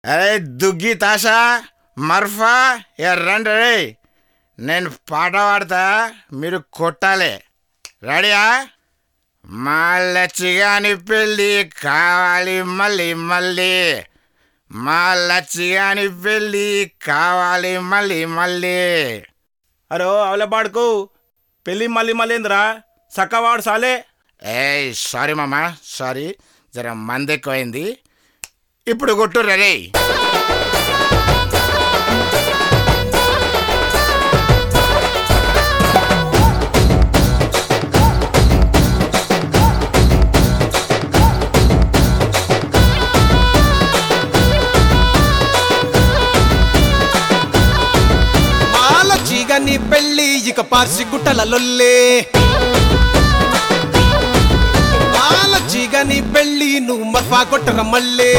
అరే దుగ్గి తాషా మర్ఫా ఏ రండి రే నేను పాట పాడతా మీరు కొట్టాలి రెడీయా మా లచ్చిగాని పెళ్ళి కావాలి మళ్ళీ మళ్ళీ మా లచ్చిగాని పెళ్ళి కావాలి మళ్ళీ మళ్ళీ అరే అవలే పాడుకో పెళ్ళి మళ్ళీ మళ్ళీ ఏందిరా చక్కవాడు సాలే ఏ సారీ మామ సారీ జర మంది ఎక్కువైంది ఇప్పుడు కొట్టు రెడీ మాలచిగా నీ పెళ్ళి ఇక పార్సి గుట్టల లొల్లే మాలచిగా నీ పెళ్ళి నువ్వు మర్ఫా కొట్టర మళ్ళీ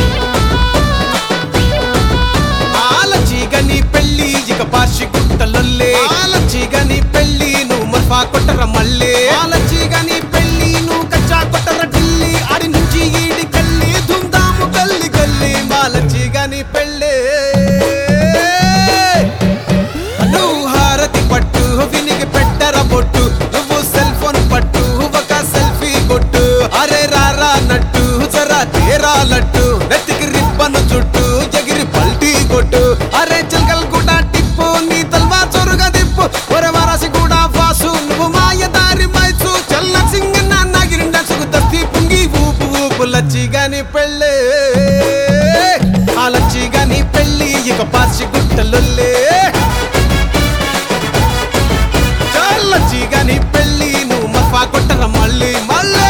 మాలచిగా నీ పెళ్ళి ఇక పార్సి గుట్టలొల్లే మాలచిగా నీ పెళ్ళి నువ్వు మర్ఫా కొట్టర మళ్ళీ మాలచిగా నీ పెళ్ళి నువ్వు కచ్చా కొట్టర ఢిల్లీ ఆడి నుంచి ఈడి కల్లి ధుందాము గల్లి గల్లి మాలచిగా నీ పెళ్ళే నువ్వు హారతి పట్టు వినిగి పెట్టర బొట్టు నువ్వు సెల్ ఫోన్ పట్టు ఒక సెల్ఫీ కొట్టు అరే రారా నట్టు జరా తేరా లట్టు నెత్తికి రిబ్బను చుట్టు ఎగిరి పల్టీ కొట్టు అరే చిల్కల్ కూడా టిప్పు నీ తల్వా చొరుగా దిప్పు ఒరే వారాసి కూడా వాసు నువ్వు మాయదారి మైసు చల్ల సింగ్ నాగిరిండ సుగు దస్తి పుంగి ఊపు ఊపు లచ్చిగాని పెళ్ళే ఆ లచ్చిగాని పెళ్ళి ఇక పార్చి గుట్టలుల్లే చల్లచ్చిగా నీ పెళ్ళి నువ్వు మఫా కొట్టర మళ్ళీ మళ్ళీ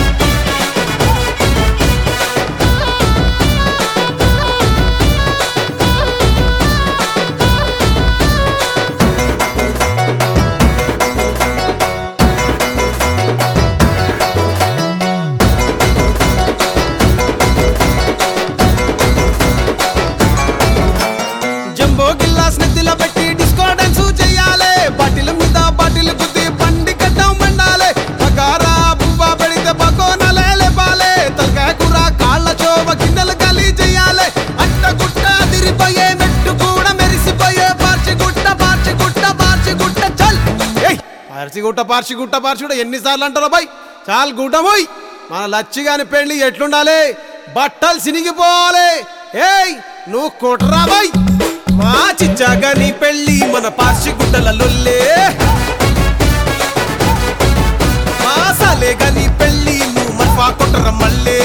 జంబో గిల్లాస్ నెత్తిలో పెట్టి డిస్కో డాన్స్ చెయ్యాలి బాటిల్ మీద బాటిల్ గుద్ది బండి కట్టం మండాలి బగారా బువ్వ పెడితే బకోనలే లేపాలి తలకాయ కూర కాళ్ళ చోవ గిన్నెలు ఖాళీ చెయ్యాలి అట్ట గుట్ట తిరిపోయే మెట్టు కూడా మెరిసిపోయే పార్చి గుట్ట పార్చి గుట్ట పార్చి గుట్ట చల్ ఏయ్ పార్చి గుట్ట పార్చి గుట్ట పార్చి గుట్ట ఎన్నిసార్లు అంటారో బై చాలు గుట్టమోయ్ మన లచ్చిగాని పెళ్లి ఎట్లుండాలి బట్టలు సినిగిపోవాలి ఏయ్ నువ్వు కొట్రా బై మా చిచ్చాగా నీ పెళ్ళి మన పార్చి గుట్టల లొల్లే మా సాలేగా నీ పెళ్ళి నువ్వు మర్ఫా కొట్టర మళ్ళీ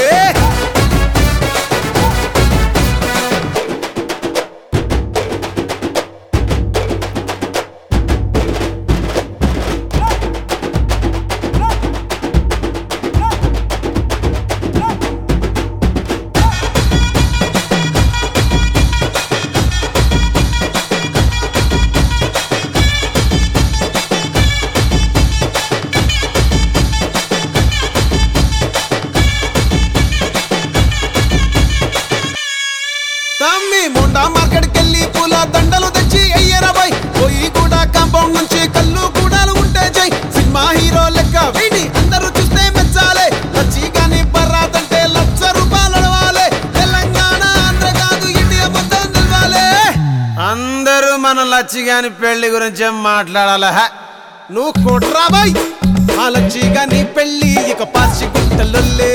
తమ్మి మొండా మార్కెట్కి వెళ్ళి పూల దండలు తెచ్చి అయ్యరబై పోయి కూడా కాంపౌండ్ నుంచి కళ్ళు కూడాలు ఉంటే జై సినిమా హీరో లెక్క వీడి అందరూ చూస్తే మెచ్చాలే లచ్చి గాని బర్రాదంటే లక్ష రూపాయలు అడవాలే తెలంగాణ ఆంధ్ర కాదు ఇండియా మొత్తం నిలవాలే అందరూ మన లచ్చి గాని పెళ్లి గురించి మాట్లాడాల నువ్వు కొట్రా బై ఆ లచ్చి గాని పెళ్లి ఇక పార్చి గుట్టలొల్లే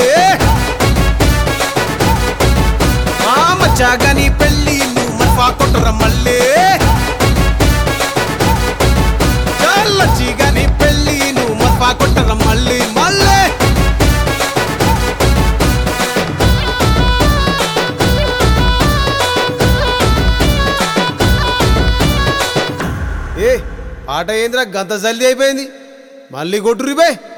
మచ్చాగా నీ పెళ్ళి నువ్వు మర్ఫా కొట్టర మళ్ళీ చల్లచ్చిగా నీ పెళ్ళి నువ్వు మర్ఫా కొట్టర మళ్ళీ మళ్ళీ ఏ పాట ఏంద్రా గంత జల్దీ అయిపోయింది మళ్ళీ కొట్టురి బే